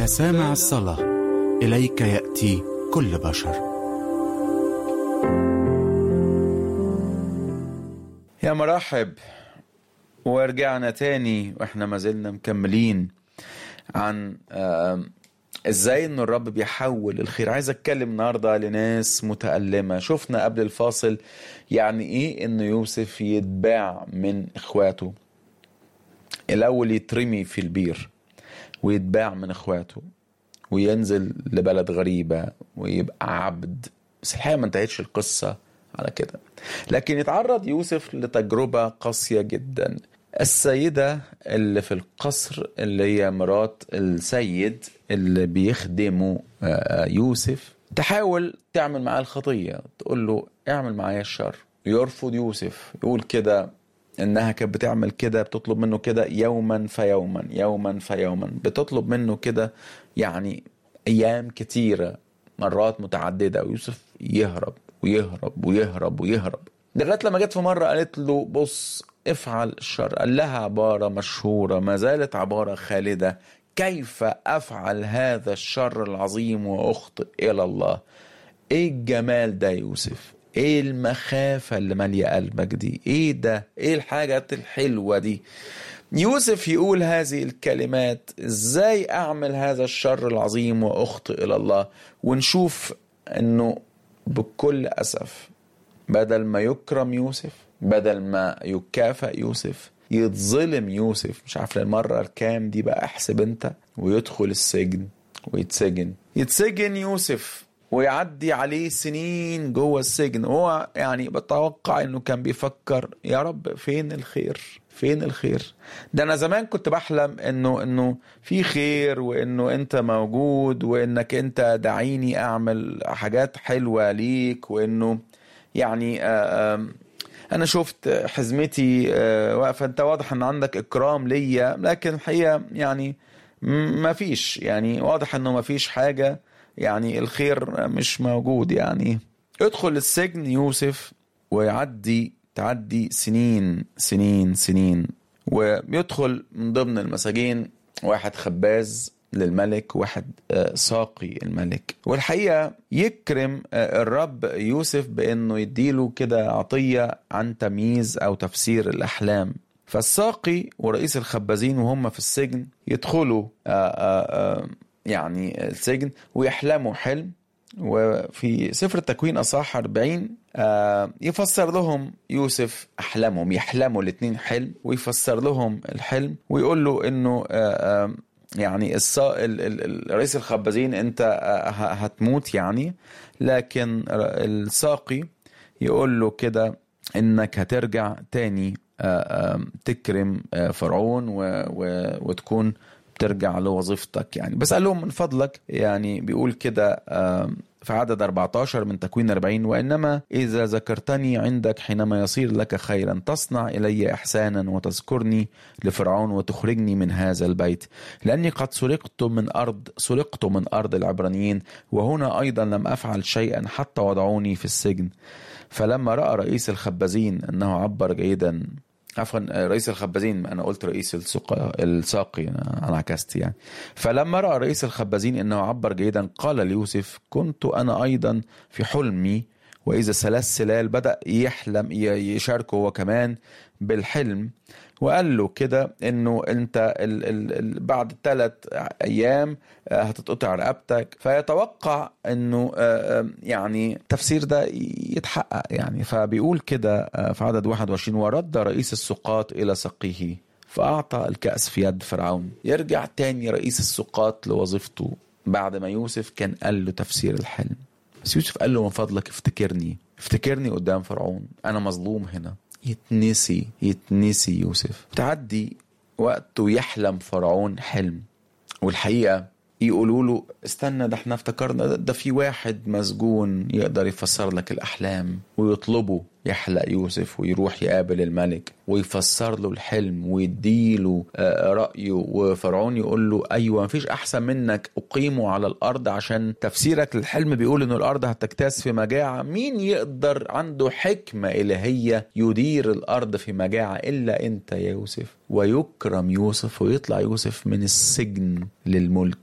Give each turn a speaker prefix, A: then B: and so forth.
A: يا سامع الصلاة إليك يأتي كل بشر
B: يا مرحب ورجعنا تاني واحنا ما زلنا مكملين عن آم، ازاي ان الرب بيحول الخير عايز اتكلم النهارده لناس متألمة شفنا قبل الفاصل يعني ايه ان يوسف يتباع من اخواته الاول يترمي في البير ويتباع من اخواته وينزل لبلد غريبة ويبقى عبد بس الحقيقة ما انتهتش القصة على كده لكن يتعرض يوسف لتجربة قاسية جدا السيدة اللي في القصر اللي هي مرات السيد اللي بيخدمه آه، يوسف تحاول تعمل معاه الخطية تقول له اعمل معايا الشر يرفض يوسف يقول كده انها كانت بتعمل كده بتطلب منه كده يوما فيوما يوما فيوما بتطلب منه كده يعني ايام كتيره مرات متعدده ويوسف يهرب ويهرب ويهرب ويهرب لغايه لما جت في مره قالت له بص افعل الشر قال لها عباره مشهوره ما زالت عباره خالده كيف افعل هذا الشر العظيم واخطئ الى الله ايه الجمال ده يا يوسف ايه المخافة اللي مالية قلبك دي ايه ده ايه الحاجات الحلوة دي يوسف يقول هذه الكلمات ازاي اعمل هذا الشر العظيم واخطئ الى الله ونشوف انه بكل اسف بدل ما يكرم يوسف بدل ما يكافئ يوسف يتظلم يوسف مش عارف للمرة الكام دي بقى احسب انت ويدخل السجن ويتسجن يتسجن يوسف ويعدي عليه سنين جوه السجن هو يعني بتوقع انه كان بيفكر يا رب فين الخير فين الخير ده انا زمان كنت بحلم انه انه في خير وانه انت موجود وانك انت دعيني اعمل حاجات حلوة ليك وانه يعني آه، آم، انا شفت حزمتي آه، واقفه انت واضح ان عندك اكرام ليا لكن الحقيقه يعني ما فيش يعني واضح انه ما فيش حاجه يعني الخير مش موجود يعني ادخل السجن يوسف ويعدي تعدي سنين سنين سنين ويدخل من ضمن المساجين واحد خباز للملك واحد آه، ساقي الملك والحقيقة يكرم آه، الرب يوسف بأنه يديله كده عطية عن تمييز أو تفسير الأحلام فالساقي ورئيس الخبازين وهم في السجن يدخلوا آه، آه، آه، يعني السجن ويحلموا حلم وفي سفر التكوين أصحاح 40 آه، يفسر لهم يوسف أحلامهم يحلموا الاتنين حلم ويفسر لهم الحلم ويقول له إنه آه، آه، يعني الصا... ال... ال... ال- رئيس الخبازين انت آه، ه- هتموت يعني لكن الساقي يقول له كده انك هترجع تاني آه، آه، تكرم آه، فرعون و... و... وتكون بترجع لوظيفتك يعني بس قال لهم من فضلك يعني بيقول كده آه، في عدد 14 من تكوين 40 وإنما إذا ذكرتني عندك حينما يصير لك خيرا تصنع إلي إحسانا وتذكرني لفرعون وتخرجني من هذا البيت لأني قد سرقت من أرض سرقت من أرض العبرانيين وهنا أيضا لم أفعل شيئا حتى وضعوني في السجن فلما رأى رئيس الخبازين أنه عبر جيدا عفوا رئيس الخبازين انا قلت رئيس السقا الساقي انا أنا عكست يعني فلما راى رئيس الخبازين انه عبر جيدا قال ليوسف كنت انا ايضا في حلمي واذا ثلاث سلال بدا يحلم ي- يشاركه هو كمان بالحلم وقال له كده انه انت ال ال ال بعد ثلاث ايام آه، هتتقطع رقبتك فيتوقع انه آه، آه، يعني التفسير ده يتحقق يعني فبيقول كده آه، في عدد 21 ورد رئيس السقاط الى سقيه فأعطى الكأس في يد فرعون يرجع تاني رئيس السقاط لوظيفته بعد ما يوسف كان قال له تفسير الحلم بس يوسف قال له من فضلك افتكرني افتكرني قدام فرعون أنا مظلوم هنا يتنسي يتنسي يوسف تعدي وقت ويحلم فرعون حلم والحقيقة يقولوا له استنى ده احنا افتكرنا ده, ده في واحد مسجون يقدر يفسر لك الأحلام ويطلبه يحلق يوسف ويروح يقابل الملك ويفسر له الحلم ويديله آه، رأيه وفرعون يقول له أيوة مفيش أحسن منك أقيمه على الأرض عشان تفسيرك للحلم بيقول إن الأرض هتجتاز في مجاعة مين يقدر عنده حكمة إلهية يدير الأرض في مجاعة إلا أنت يا يوسف ويكرم يوسف ويطلع يوسف من السجن للملك